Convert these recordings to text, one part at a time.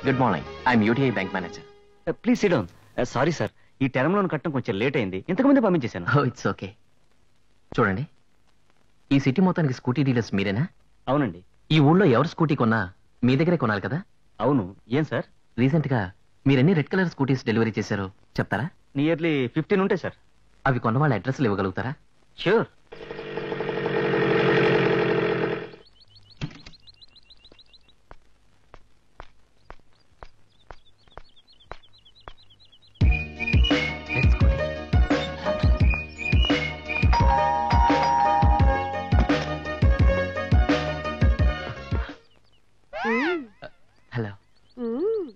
Good morning I'm UTI bank manager please sit down sorry sir ఈ term loan కట్టడం కొంచెం late అయింది ఇంతకుముందే పంపించేశాను ఓ ఇట్స్ ఓకే చూడండి ఈ సిటీ మొత్తానికి స్కూటీ డీలర్స్ మీరేనా అవునండి ఈ ఊళ్ళో ఎవరు స్కూటీ కొన్నా మీ దగ్గరే కొనాలి కదా అవును ఏం సార్ రీసెంట్ గా మీరెన్ని రెడ్ కలర్ స్కూటీస్ డెలివరీ చేశారో చెప్తారా నియర్లీ ఫిఫ్టీన్ ఉంటాయి సార్ అవి కొన్న వాళ్ళ అడ్రస్లు ఇవ్వగలుగుతారా sure red scooty hello hmm.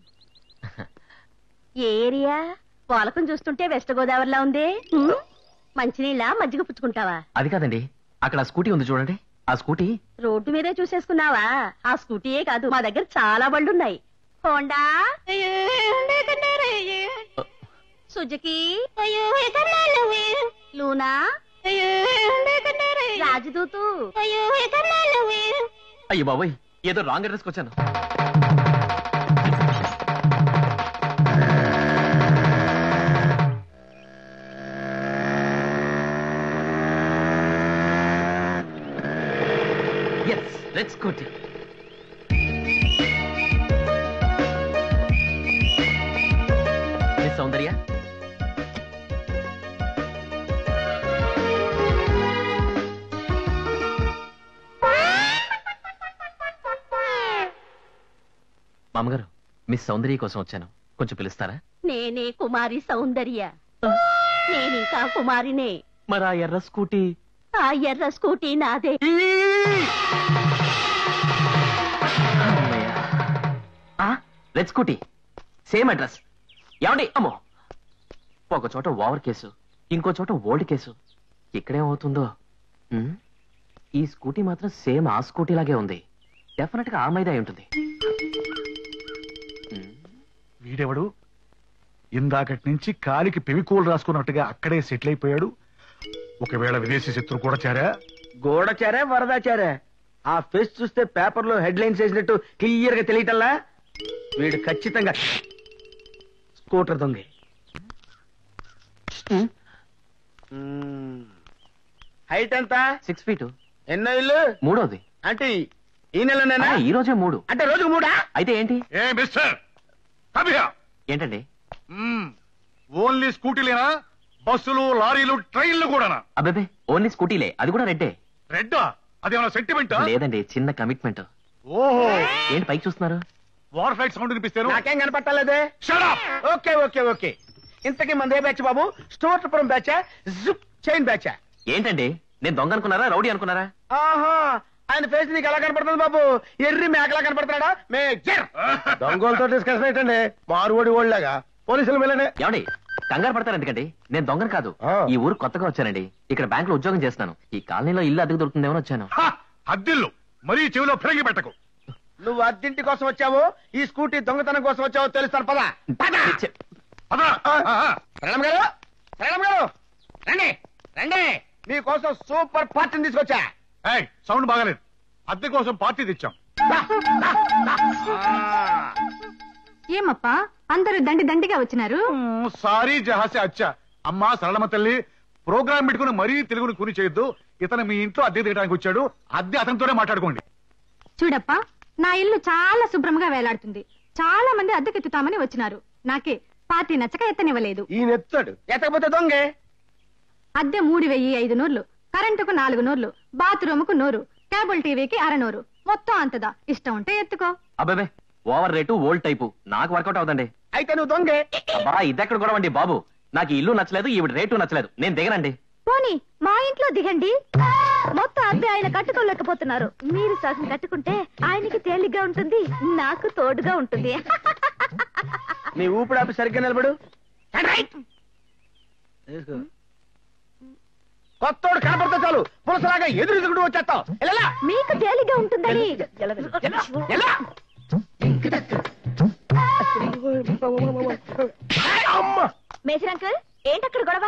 ఏ ఏరియా పోలకం చూస్తుంటే వెస్ట్ గోదావరిలా ఉంది మ్మ్. మంచినీళ్ళ మజ్జిగ పుచ్చుకుంటావా అది కాదండి అక్కడ ఆ స్కూటీ ఉంది చూడండి ఆ స్కూటీ రోడ్డు మీదే చూసేసుకున్నావా ఆ స్కూటీయే కాదు మా దగ్గర చాలా బళ్ళున్నాయి హోండా సుజుకి లూనా రాజదూతు అయ్యో బాబోయ్ ఏదో రాంగ్ అడ్రస్కి వచ్చాను yes red scooty miss Soundarya మామగారు మిస్ సౌందర్య కోసం వచ్చాను కొంచెం పిలుస్తారా నేనే కుమారి సౌందర్య నేనింకా కుమారినే మరి ఆ ఎర్ర స్కూటీ ఆ ఎర్ర స్కూటీ నాదే రెడ్ స్కూటీ సేమ్ అడ్రస్ ఏమండి అమ్మో ఒక చోట ఓవర్ కేసు ఇంకో చోట ఓల్డ్ కేసు ఇక్కడేమవుతుందో ఉమ్, ఈ స్కూటీ మాత్రం సేమ్ ఆ స్కూటీ లాగే ఉంది డెఫినెట్ గా ఆ మీద అయి ఉంటుంది ఉమ్, వీడెవడు ఇందాకటి నుంచి కాలికి పెవికోలు రాసుకున్నట్టుగా అక్కడే సెటిల్ అయిపోయాడు ఒకవేళ విదేశీ శత్రు కూడా చేరా గోడచారా వరదాచారా ఆ ఫేస్ చూస్తే పేపర్ లో హెడ్ లైన్స్ వేసినట్టు క్లియర్ గా తెలియటల్లా వీడు ఖచ్చితంగా స్కూటర్ దొంగ హైట్ ఎంత సిక్స్ ఫీట్ ఎన్నో ఇల్లు మూడోది అంటే ఈ నెలనేనా ఆ, ఈ రోజే మూడు అంటే రోజుకు మూడా అయితే ఏంటి ఏ మిస్టర్ కమియా ఏంటండి ఓన్లీ స్కూటీలేనా బస్సులు లారీలు ట్రైన్లు కూడానా అబ్బాబే ఓన్లీ స్కూటీలే అది కూడా రెడ్డే రెడ్డా అదేమన్నా సెంటిమెంట్ లేదండి చిన్న కమిట్మెంట్ ఓహో ఏంటి పైకి చూస్తున్నారు వార్ ఫ్లైట్ సౌండ్ వినిపిస్తాను నాకేం కనపట్టలేదే Shut up! Okay okay okay ఇంతకీ మంది ఏ బ్యాచ్ బాబు స్టోర్పురం బ్యాచా జుప్ చైన్ బ్యాచా ఏంటండి నేను దొంగ అనుకున్నారా రౌడీ అనుకున్నారా ఆహా ఆయన ఫేస్ నీకు ఎలా కనపడుతుంది బాబు ఎర్రి మేకలా కనపడుతున్నాడా మేజర్ దొంగలతో డిస్కషన్ ఏంటండి మారువడి ఓళ్ళగా పోలీసులు వెళ్ళండి ఏమండి కంగారు పడతారు ఎందుకండి నేను దొంగను కాదు ఆ. ఈ ఊరు కొత్తగా వచ్చానండి ఇక్కడ బ్యాంక్ లో ఉద్యోగం చేస్తున్నాను ఈ కాలనీలో ఇల్లు అద్దెకు దొరుకుతుందేమో వచ్చాను హ! అద్దిల్లు మరీ చెవిలో ఫిరంగి పెట్టకు నువ్వు అద్దెంటి కోసం వచ్చావో ఈ స్కూటీ దొంగతనం కోసం వచ్చావో తెలుస్తాను పదా పదా చె- అదా ప్రణమ్ గారు ప్రణమ్ గారు రండి రండి మీకోసం సూపర్ పార్టీని తీసుకొచ్చా ఏయ్ సౌండ్ బాగాలేదు అద్దె కోసం పార్టీ తెచ్చాం ఏమప్పా అందరూ దండి దండిగా వచ్చినారు మ్మ్, సారీ జహాసే అచ్చా అమ్మా సరళమ్మ తల్లి ప్రోగ్రామ్ పెట్టుకుని మరీ తెలుగుని కుని చేయొద్దు ఇతను మీ ఇంట్లో అద్దె తీయడానికి వచ్చాడు అద్దె అతనితోనే మాట్లాడుకోండి చూడప్పా నా ఇల్లు చాలా శుభ్రంగా వేలాడుతుంది చాలా మంది అద్దెకెత్తుతామని వచ్చినారు నాకే పార్టీ నచ్చక ఎత్తనివ్వలేదు ఈయన ఎత్తాడు ఎత్తకపోతే దొంగే అద్దె మూడు వెయ్యి ఐదు నూర్లు కరెంటుకు నాలుగు నూర్లు బాత్రూముకు నూరు కేబుల్ టీవీకి అరనూరు మొత్తం అంతదా ఇష్టం ఉంటే ఎత్తుకో అబ్బాబే ఓవర్ రేటు ఓల్డ్ టైపు నాకు వర్కౌట్ అవుదండి అయితే నువ్వు దొంగే అబ్బా ఇదెక్కడ గొడవ అండి బాబు నాకు ఈ ఇల్లు నచ్చలేదు ఈవిడ రేటు నచ్చలేదు నేను దిగనండి పోనీ మా ఇంట్లో దిగండి మొత్తం అద్దె ఆయన కట్టుకోలేకపోతున్నారు మీరు సగం కట్టుకుంటే ఆయనకి తేలిగ్గా ఉంటుంది నాకు తోడుగా ఉంటుంది నీ ఊపిడి ఆపి సరిగ్గా నిలబడు కొత్తోడు కనపడితే చాలు పులసలాగా ఎదురు ఎదుగుడు వచ్చేస్తావు ఎలా మీకు తేలిగ్గా ఉంటుందని ఎలా అమ్మ మేజర్ అంకుల్ ఏంటక్కడ గొడవ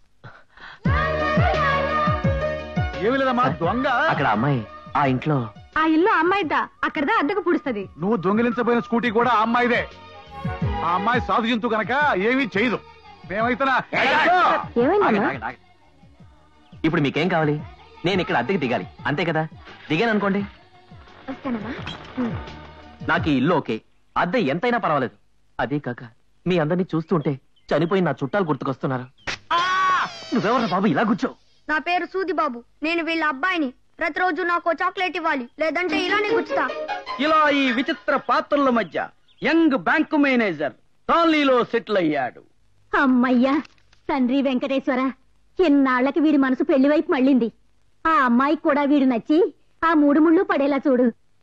ఏమి లేదమ్మా దొంగ అక్కడ అమ్మాయి ఆ ఇంట్లో ఆ ఇల్లు అమ్మాయిద్దా అక్కడదా అద్దెకు పుడుస్తుంది నువ్వు దొంగిలించబోయిన స్కూటీ కూడా ఆ అమ్మాయిదే ఆ అమ్మాయి సాధు జంతు కనుక ఏమీ చేయదు మేమైతే ఏమైందమ్మా ఇప్పుడు మీకేం కావాలి నేను ఇక్కడ అద్దెకి దిగాలి అంతే కదా దిగాను అనుకోండి వస్తానమ్మా నాకు ఈ ఇల్లు ఓకే అద్దె ఎంతైనా పర్వాలేదు అదే కాక మీ అందరినీ చూస్తుంటే చనిపోయిన నా చుట్టాలు గుర్తుకొస్తున్నారు ఆ! నువ్వెవరు బాబు ఇలా కూర్చో నా పేరు సూది బాబు నేను వీళ్ళ అబ్బాయిని ప్రతిరోజు నాకు చాక్లెట్ ఇవ్వాలి లేదంటే ఇలానే గుచ్చుతా ఇలా ఈ విచిత్ర పాత్రల మధ్య యంగ్ బ్యాంకు మేనేజర్ కాలనీలో సెటిల్ అయ్యాడు అమ్మయ్యా తండ్రి వెంకటేశ్వర ఎన్నాళ్లకి వీడి మనసు పెళ్లి వైపు మళ్ళింది ఆ అమ్మాయికి కూడా వీడు నచ్చి ఆ మూడు ముళ్ళు పడేలా చూడు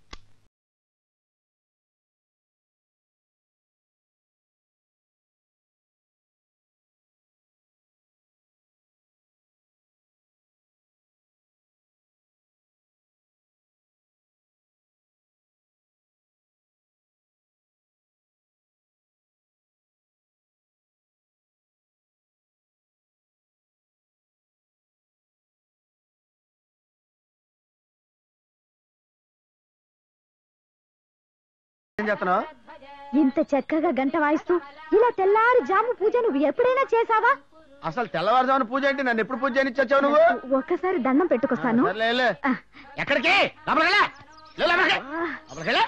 ఏం చేస్తున్నావు ఇంత చక్కగా గంట వాయిస్తూ ఇలా తెల్లారి జాము పూజ నువ్వు ఎప్పుడైనా చేసావా అసలు తెల్లవారుజామున పూజ ఏంటి నన్ను ఎప్పుడు పూజ చేయనిచ్చి వచ్చావు నువ్వు ఒక్కసారి దండం పెట్టుకొస్తాను సర్లే, వెళ్ళు. ఆ. ఎక్కడికి లోపలికి వెళ్ళు. వెళ్ళు, లోపలికి. లోపలికి వెళ్ళు.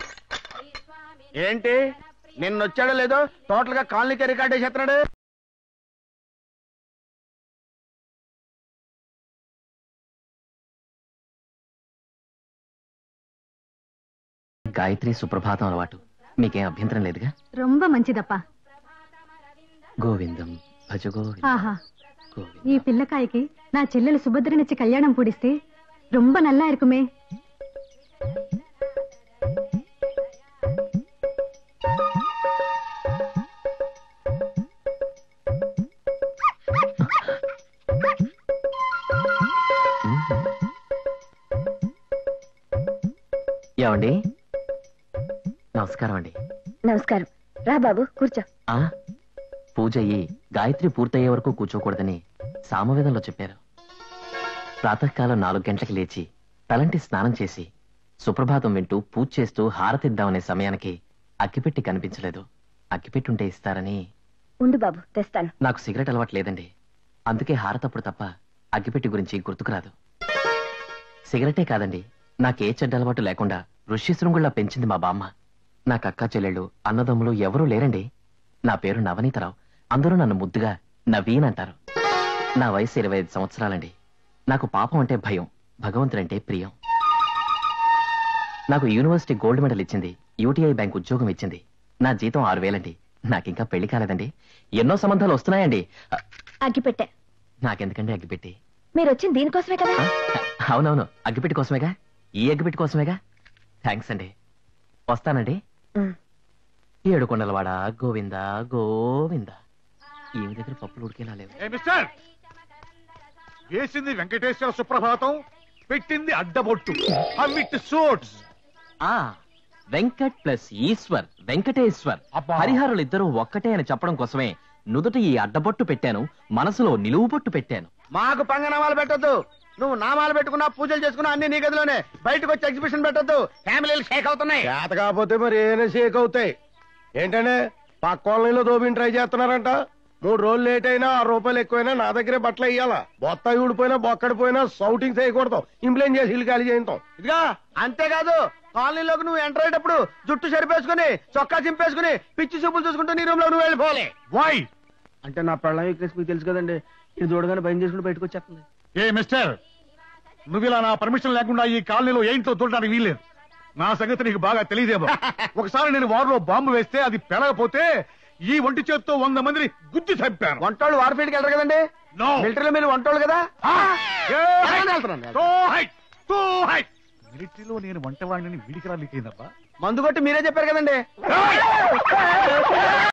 ఏంటి నిన్న వచ్చాడో లేదో టోటల్ గా కాలనీకి రికార్డ్ చేస్తున్నాడు గాయత్రి సుప్రభాతం అలవాటు మీకేం అభ్యంతరం లేదుగా రొంబ మంచిదప్పా గోవిందం భజ గోవిందం ఆహా గోవిందం ఈ పిల్లకాయకి నా చెల్లెలు సుభద్రనిచ్చి కళ్యాణం పూడిస్తే రొంబ నల్లా இருக்குமே ఏమండి నమస్కారం అండి నమస్కారం రా బాబు కూర్చో ఆ పూజ అయ్యి గాయత్రి పూర్తయ్యే వరకు కూర్చోకూడదని సామవేదంలో చెప్పారు ప్రాతకాలం నాలుగు గంటలకు లేచి తలంటి స్నానం చేసి సుప్రభాతం వింటూ పూజ చేస్తూ హారతిద్దామనే సమయానికి అక్కిపెట్టి కనిపించలేదు అక్కిపెట్టుంటే ఇస్తారని ఉండు బాబు తెస్తాను నాకు సిగరెట్ అలవాటు లేదండి అందుకే హారతప్పుడు తప్ప అగ్గిపెట్టి గురించి గుర్తుకురాదు సిగరెటే కాదండి నాకే చెడ్డ అలవాటు లేకుండా ఋషి శృంగుల్లా పెంచింది మా బామ్మ నాకు అక్క చెల్లెళ్ళు అన్నదమ్ములు ఎవరూ లేరండి నా పేరు నవనీతరావు అందరూ నన్ను ముద్దుగా నవీన్ అంటారు నా వయసు ఇరవై ఐదు సంవత్సరాలండి నాకు పాపం అంటే భయం భగవంతుడంటే ప్రియం నాకు యూనివర్సిటీ గోల్డ్ మెడల్ ఇచ్చింది యూటీఐ బ్యాంక్ ఉద్యోగం ఇచ్చింది నా జీతం ఆరు వేలండి నాకింకా పెళ్లి కాలేదండి ఎన్నో సంబంధాలు వస్తున్నాయండి అ- అగ్గిపెట్టె నాకెందుకండి అగ్గిపెట్టి మీరు వచ్చింది దీనికోసమే కదా ఆ, అవునవును అగ్గిపెట్టి కోసమేగా ఈ అగ్గిపెట్టి కోసమేగా థ్యాంక్స్ అండి వస్తానండి ఉమ్. ఏడుకొండలవాడ గోవింద గోవింద ఈమె దగ్గర పప్పులు ఉడికేలా లేవు ఏ మిస్టర్ వేసింది వెంకటేశ్వర సుప్రభాతం పెట్టింది అడ్డబొట్టు అవిట్ సూట్స్ ఆ వెంకట్ ప్లస్ ఈశ్వర్ వెంకటేశ్వర్ అబ్బా. హరిహరులు ఇద్దరు ఒక్కటే అని చెప్పడం కోసమే నుదుట ఈ అడ్డబొట్టు పెట్టాను మనసులో నిలువు బొట్టు పెట్టాను మాకు పంగనామాలు పెట్టొద్దు నువ్వు నామాలు పెట్టుకున్నా పూజలు చేసుకున్నా అన్ని నీ గదిలోనే బయటకు వచ్చి ఎగ్జిబిషన్ పెట్టొద్దు ఫ్యామిలీలు షేక్ అవుతున్నాయి చేత కాకపోతే మరి ఏమైనా షేక్ అవుతాయి ఏంటంటే పక్క కాలనీలో దోబిని ట్రై చేస్తున్నారంట మూడు రోజులు లేట్ అయినా ఆరు రూపాయలు ఎక్కువైనా నా దగ్గరే బట్టలు ఇయ్యాలా బొత్త ఊడిపోయినా బొక్కడిపోయినా సౌటింగ్ చేయకూడదు ఇంప్లైన్ చేసి ఇల్లు ఖాళీ చేయించాం ఇదిగా అంతేకాదు కాలనీలోకి నువ్వు ఎంటర్ అయ్యేటప్పుడు జుట్టు సరిపేసుకుని చొక్కా చింపేసుకుని పిచ్చి చూపులు చూసుకుంటూ నీ రూమ్ లో నువ్వు వెళ్ళిపోవాలి వై అంటే నా పెళ్ళం వీక్నెస్ మీకు తెలుసు కదండి ఇది చూడగానే భయం చేసుకుని బయటకు వచ్చేస్తుంది ఏ మిస్టర్ నువ్వు ఇలా నా పర్మిషన్ లేకుండా ఈ కాలనీలో ఏంటో చూడడానికి వీల్లేదు నా సంగతి నీకు బాగా తెలియదేమో ఒకసారి నేను వారిలో బాంబు వేస్తే అది పెరగపోతే ఈ ఒంటి చేత్తో వంద మందిని గుద్ది చంపాను వంటోళ్ళు వార్ఫీల్డ్కి వెళ్ళరు కదండి No. మిలిటరీలో మీరు వంటోళ్ళు కదా ఎలాగని వెళ్తున్నాను? మిలిటరీలో నేను వంటవాడిని వీడికి రాలికైందబ్బా మందు కొట్టి మీరే చెప్పారు కదండి